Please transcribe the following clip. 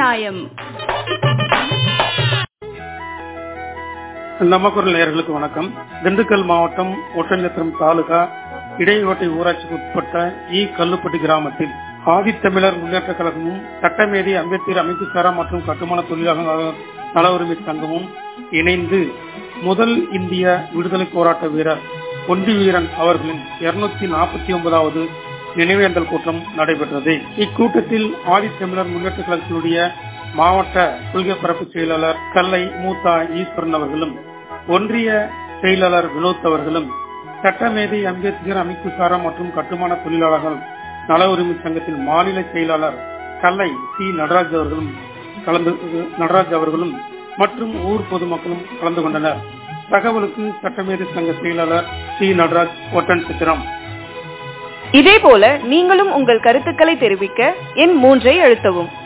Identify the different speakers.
Speaker 1: நியாயம்
Speaker 2: நமக்குரல் நேயர்களுக்கு வணக்கம் திண்டுக்கல் மாவட்டம் ஒட்டஞ்சத்திரம் தாலுகா இடையோட்டை ஊராட்சிக்கு உட்பட்ட இ கல்லுப்பட்டி கிராமத்தில் ஆதித்தமிழர் முன்னேற்ற கழகமும் சட்டமேதை அம்பேத்கர் அமைப்புசாரா மற்றும் கட்டுமான தொழிலாளர் நல உரிமை சங்கமும் இணைந்து முதல் இந்திய விடுதலை போராட்ட வீரர் ஒண்டி வீரன் அவர்களின் இருநூத்தி நாற்பத்தி ஒன்பதாவது நினைவேந்தல் கூட்டம் நடைபெற்றது இக்கூட்டத்தில் ஆதித்தமிழர் முன்னேற்ற கழகத்தினுடைய மாவட்ட கொள்கை பரப்பு செயலாளர் கல்லை மூத்தா ஈஸ்வரன் அவர்களும் ஒன்றிய செயலாளர் வினோத் அவர்களும் சட்டமேதை அம்பேத்கர் அமைப்புசாரா மற்றும் கட்டுமான தொழிலாளர்கள் நல உரிமை சங்கத்தின் மாநில செயலாளர் கல்லை சி நடராஜ் அவர்களும் கலந்து நடராஜ் அவர்களும் மற்றும் ஊர் பொதுமக்களும் கலந்து கொண்டனர் தகவலுக்கு சட்டமேதை சங்க செயலாளர் சி நடராஜ் ஒட்டன் சித்திரம்
Speaker 1: இதேபோல நீங்களும் உங்கள் கருத்துக்களை தெரிவிக்க எண் மூன்றை அழுத்தவும்